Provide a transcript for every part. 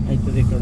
అవుతుంది ఇక్కడ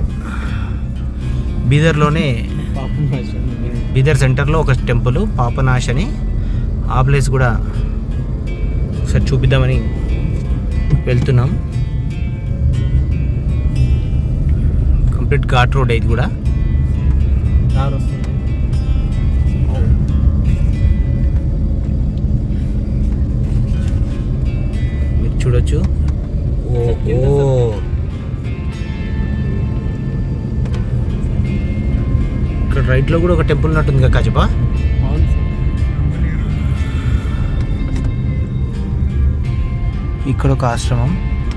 బీదర్లోనే పాపం వర్షం బీదర్ సెంటర్లో ఒక టెంపుల్ పాపనాశ్ అని ఆ ప్లేస్ కూడా ఒకసారి చూపిద్దామని వెళ్తున్నాం కంప్లీట్ ఘాట్ రోడ్ ఇది కూడా కార్ వస్తుంది మీరు చూడొచ్చు ఓ ఓ ఇక్కడ రైట్లో కూడా ఒక టెంపుల్ ఉన్నట్టుంది కదా కాజపా అవును సార్ ఇక్కడ ఒక ఆశ్రమం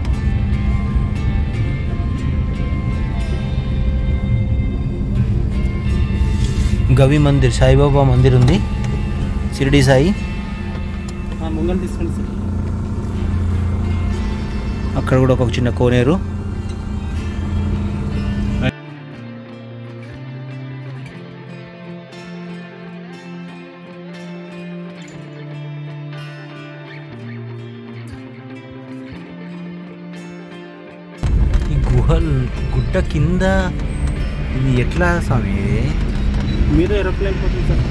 గవి మందిర్ సాయిబాబా మందిర్ ఉంది షిరిడి సాయి ఆ, ముంగల్ తీసుకోండి సార్ అక్కడ కూడా ఒక చిన్న కోనేరు ఈ గుహల్ గుట్ట కింద ఇది ఎట్లా స్వామి ఇది? మీద ఏరోప్లేన్ పోతుంది సార్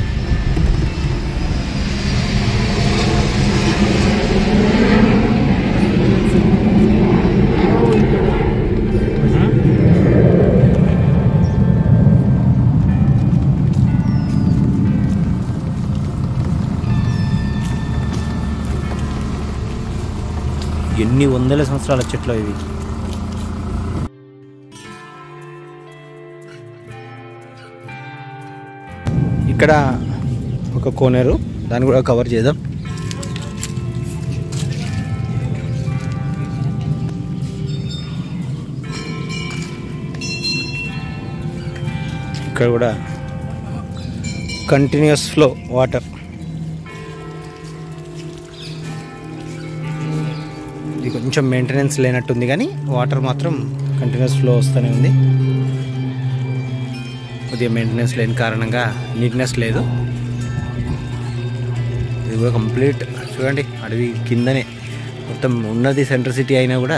ఎన్ని వందల సంవత్సరాల చెట్లు ఇవి ఇక్కడ ఒక కోనేరు దాన్ని కూడా కవర్ చేద్దాం ఇక్కడ కూడా కంటిన్యూస్ ఫ్లో వాటర్ ఇది కొంచెం మెయింటెనెన్స్ లేనట్టుంది కానీ వాటర్ మాత్రం కంటిన్యూస్ ఫ్లో వస్తూనే ఉంది కొద్దిగా మెయింటెనెన్స్ లేని కారణంగా నీట్నెస్ లేదు ఇది కూడా కంప్లీట్ చూడండి అడవి కిందనే మొత్తం ఉన్నది సెంటర్ సిటీ అయినా కూడా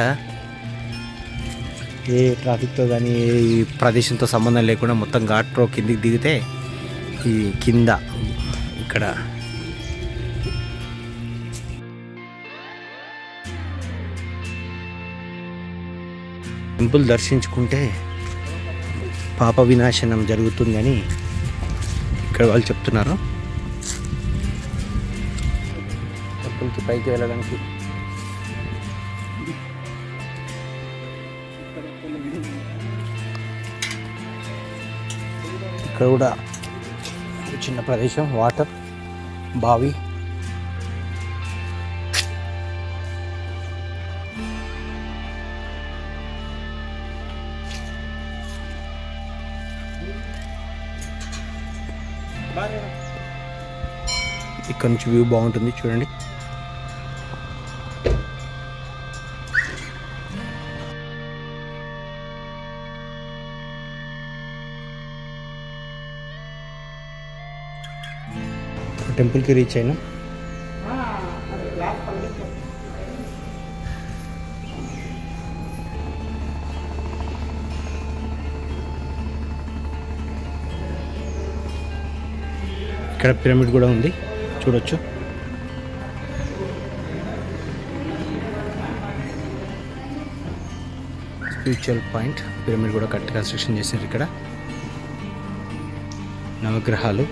ఏ ట్రాఫిక్తో కానీ ఏ ప్రదేశంతో సంబంధం లేకుండా మొత్తం ఘాట్ ప్రో కిందికి దిగితే ఈ కింద ఇక్కడ టెంపుల్ దర్శించుకుంటే పాప వినాశనం జరుగుతుందని ఇక్కడ వాళ్ళు చెప్తున్నారు టెంపుల్కి పైకి వెళ్ళడానికి ఇక్కడ కూడా ఒక చిన్న ప్రదేశం వాటర్ బావి ఇక్కడ నుంచి వ్యూ బాగుంటుంది చూడండి టెంపుల్కి రీచ్ అయినా ఇక్కడ పిరమిడ్ కూడా ఉంది చూడొచ్చు స్పిరిచువల్ పాయింట్ పిరమిడ్ కూడా కరెక్ట్ కన్స్ట్రక్షన్ చేశారు ఇక్కడ నవగ్రహాలు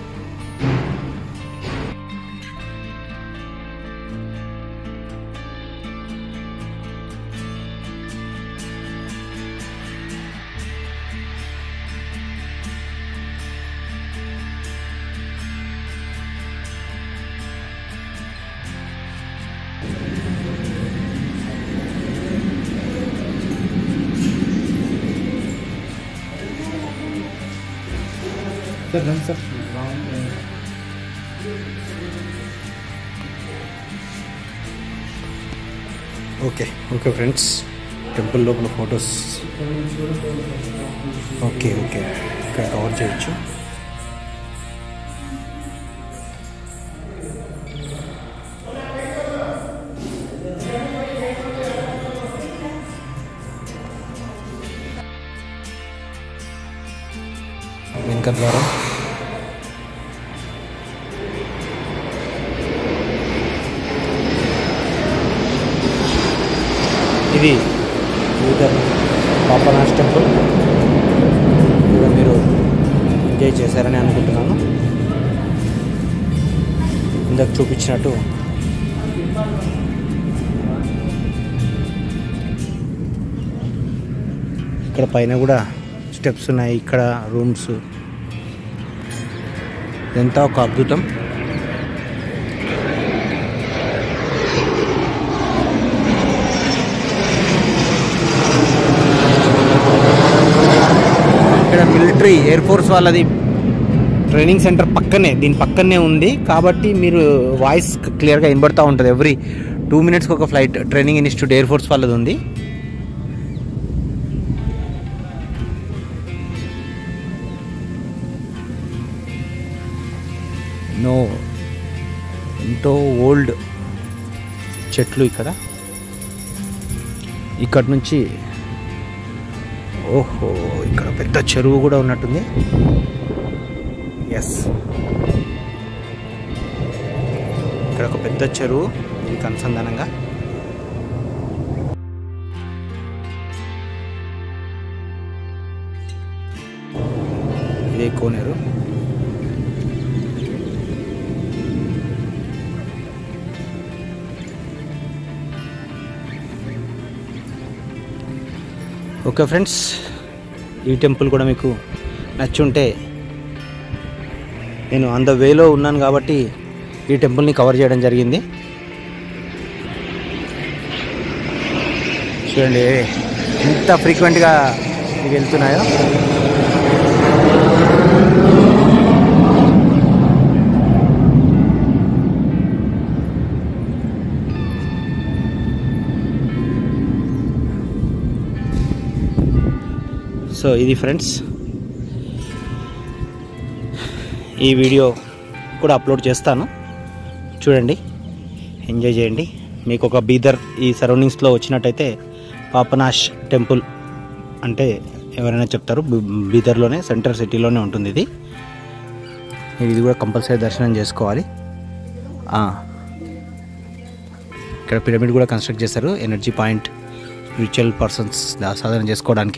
సార్ రండి sir okay okay friends temple లోపల ఫొటోస్ ఓకే ఓకే ఇక్కడ కవర్ చేయొచ్చు వెనక ద్వారం ఇది బీదర్ పాపనాథ్ టెంపుల్ కూడా మీరు ఎంజాయ్ చేశారని అనుకుంటున్నాను ఇందాక చూపించినట్టు ఇక్కడ పైన కూడా స్టెప్స్ ఉన్నాయి ఇక్కడ రూమ్స్ ఇదంతా ఒక అద్భుతం ఇక్కడ మిలిటరీ ఎయిర్ ఫోర్స్ వాళ్ళది ట్రైనింగ్ సెంటర్ పక్కనే దీని పక్కనే ఉంది కాబట్టి మీరు వాయిస్ క్లియర్గా వినబడతా ఉంటుంది ఎవ్రీ టూ మినిట్స్కి ఒక flight training institute air force వాళ్ళది ఉంది నో ఎంతో ఓల్డ్ చెట్లు ఇక్కడ ఇక్కడ నుంచి ఓహో ఇక్కడ పెద్ద చెరువు కూడా ఉన్నట్టుంది ఎస్ ఇక్కడ ఒక పెద్ద చెరువు దీనికి అనుసంధానంగా ఇదే కోనేరు ఓకే ఫ్రెండ్స్ ఈ టెంపుల్ కూడా మీకు నచ్చి ఉంటే నేను ఆన్ ద వేలో ఉన్నాను కాబట్టి ఈ టెంపుల్ని కవర్ చేయడం జరిగింది చూడండి ఎంత ఫ్రీక్వెంట్గా ఇవి వెళ్తున్నాయో సో ఇది ఫ్రెండ్స్ ఈ వీడియో కూడా అప్లోడ్ చేస్తాను చూడండి ఎంజాయ్ చేయండి మీకు ఒక బీదర్ ఈ సరౌండింగ్స్లో వచ్చినట్టయితే పాపనాష్ టెంపుల్ అంటే ఎవరైనా చెప్తారు బీ- బీదర్లోనే సెంటర్ సిటీలోనే ఉంటుంది ఇది మీరు ఇది కూడా కంపల్సరీ దర్శనం చేసుకోవాలి ఆ, ఇక్కడ పిరమిడ్ కూడా కన్స్ట్రక్ట్ చేశారు ఎనర్జీ పాయింట్ స్పిరిచువల్ పర్సన్స్ సాధన చేసుకోవడానికి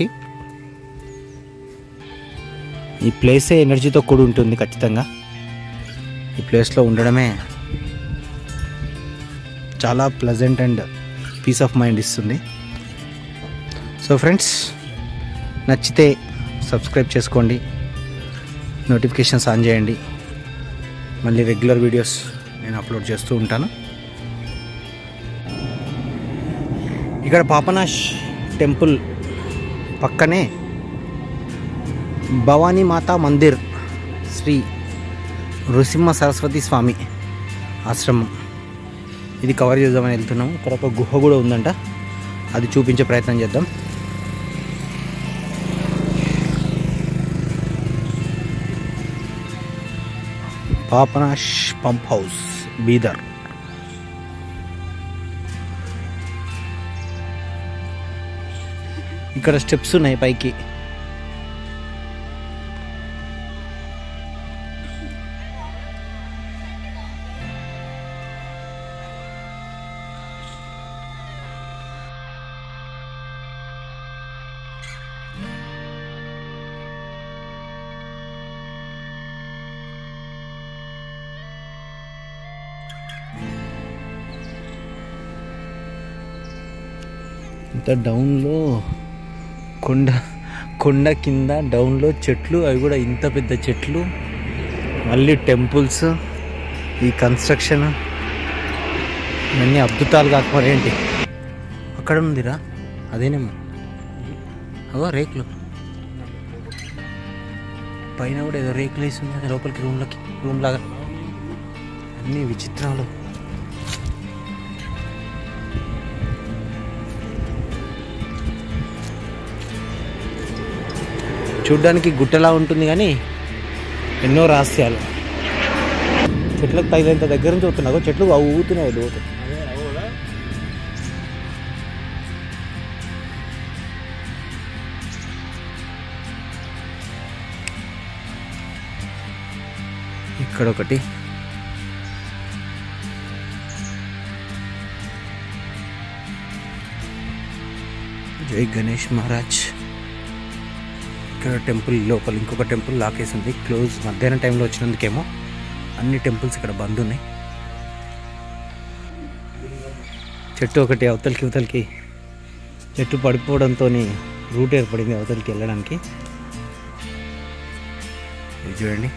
ఈ ప్లేసే ఎనర్జీతో కూడి ఉంటుంది ఖచ్చితంగా ఈ ప్లేస్లో ఉండడమే చాలా pleasant and peace of mind ఇస్తుంది సో ఫ్రెండ్స్ నచ్చితే సబ్స్క్రైబ్ చేసుకోండి నోటిఫికేషన్స్ ఆన్ చేయండి మళ్ళీ రెగ్యులర్ వీడియోస్ నేను అప్లోడ్ చేస్తూ ఉంటాను ఇక్కడ పాపనాష్ టెంపుల్ పక్కనే భవానీ మాతా మందిర్ శ్రీ నృసింహ సరస్వతి స్వామి ఆశ్రమం ఇది కవర్ చేద్దామని వెళ్తున్నాం ఇక్కడ ఒక గుహ కూడా ఉందంట అది చూపించే ప్రయత్నం చేద్దాం పాపనాష్ పంప్ హౌస్ బీదర్ ఇక్కడ స్టెప్స్ ఉన్నాయి పైకి ఇంత డౌన్లో కొండ కొండ కింద డౌన్లో చెట్లు అవి కూడా ఇంత పెద్ద చెట్లు మళ్ళీ టెంపుల్స్ ఈ కన్స్ట్రక్షన్ ఇవన్నీ అద్భుతాలు కాకపోతే ఏంటి అక్కడ ఉందిరా అదేనేమో అగో రేకులు పైన కూడా ఏదో రేకులు వేసి ఉంది అది లోపలికి రూమ్లకి రూమ్ లాగా అన్ని విచిత్రాలు చూడ్డానికి గుట్టలా ఉంటుంది కానీ ఎన్నో రహస్యాలు చెట్లకు తగిలేంత దగ్గర నుంచి వస్తున్నావు చెట్లు అవి ఊగుతున్నాయి లోతు ఇక్కడ ఒకటి జై గణేష్ మహారాజ్ ఇక్కడ టెంపుల్ లోపల ఇంకొక టెంపుల్ లాకేసి ఉంది క్లోజ్ మధ్యాహ్నం టైంలో వచ్చినందుకేమో అన్ని టెంపుల్స్ ఇక్కడ బంద్ ఉన్నాయి చెట్టు ఒకటి అవతలికి అవతలికి చెట్టు పడిపోవడంతో రూట్ ఏర్పడింది అవతలికి వెళ్ళడానికి ఇది చూడండి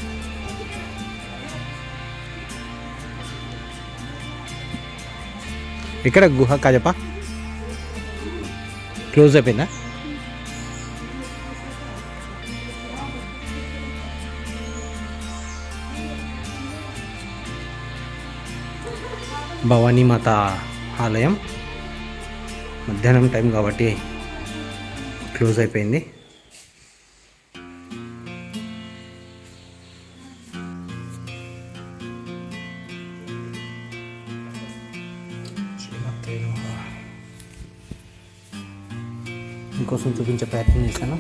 ఇక్కడ గుహ కాజప క్లోజ్ అయిపోయిందా భవానీ మాత ఆలయం మధ్యాహ్నం టైం కాబట్టి క్లోజ్ అయిపోయింది మీకోసం చూపించే ప్రయత్నం చేశాను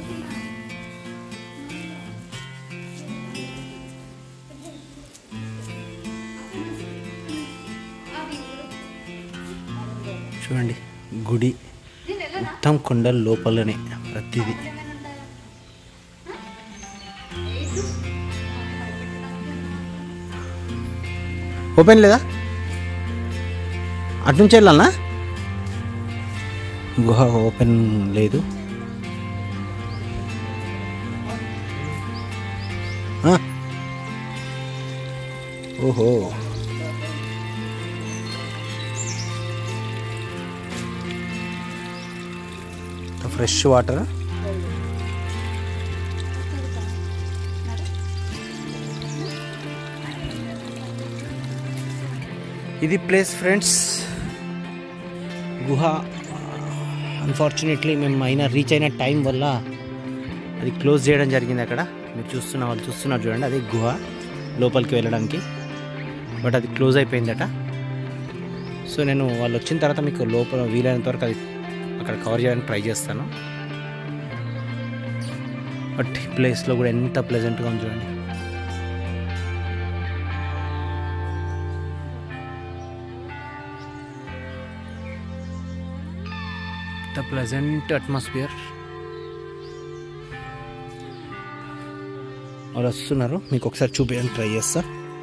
చూడండి గుడి మొత్తం కొండల లోపలనే ప్రతిదీ ఓపెన్ లేదా అటు నుంచి వెళ్ళాలనా గుహ ఓపెన్ లేదు ఆ. ఓహో ఫ్రెష్ వాటర్ ఇది ప్లేస్ ఫ్రెండ్స్ గుహ అన్ఫార్చునేట్లీ మేము అయినా రీచ్ అయిన టైం వల్ల అది క్లోజ్ చేయడం జరిగింది అక్కడ మీరు చూస్తున్న వాళ్ళు చూస్తున్నారు చూడండి అది గుహ లోపలికి వెళ్ళడానికి బట్ అది క్లోజ్ అయిపోయిందట సో నేను వాళ్ళు వచ్చిన తర్వాత మీకు లోపల వీలైనంత వరకు అది అక్కడ కవర్ చేయడానికి ట్రై చేస్తాను బట్ ఈ ప్లేస్లో కూడా ఎంత ప్లెజెంట్గా ఉంది చూడండి ద ప్లెజెంట్ అట్మాస్ఫియర్ వాళ్ళు వస్తున్నారు మీకు ఒకసారి చూపించడానికి ట్రై చేస్తా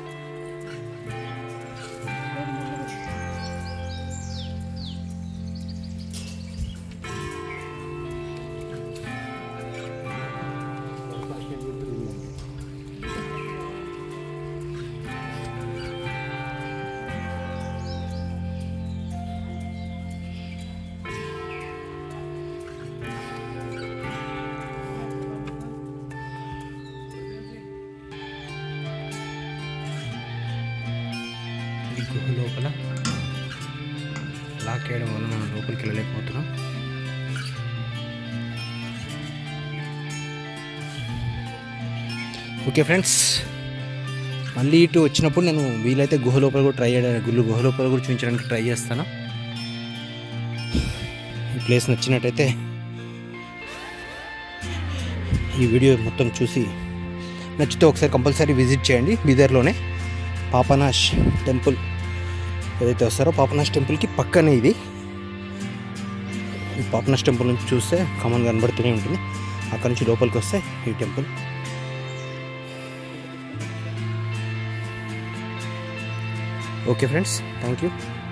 ఈ గుహ లోపల లాక్ చేయడం వల్ల మనం లోపలికి వెళ్ళలేకపోతున్నాం ఓకే ఫ్రెండ్స్ మళ్ళీ ఇటు వచ్చినప్పుడు నేను వీలైతే గుహ లోపల కూడా ట్రై చేయడానికి గుళ్ళు గుహ లోపల కూడా చూపించడానికి ట్రై చేస్తాను ఈ ప్లేస్ నచ్చినట్టయితే ఈ వీడియో మొత్తం చూసి నచ్చితే ఒకసారి కంపల్సరీ విజిట్ చేయండి బీదర్లోనే పాపనాష్ టెంపుల్ ఏదైతే వస్తారో పాపనాష్ టెంపుల్కి పక్కనే ఇది ఈ పాపనాష్ టెంపుల్ నుంచి చూస్తే కామన్ కనబడుతూనే ఉంటుంది అక్కడ నుంచి లోపలికి వస్తే ఈ temple okay friends thank you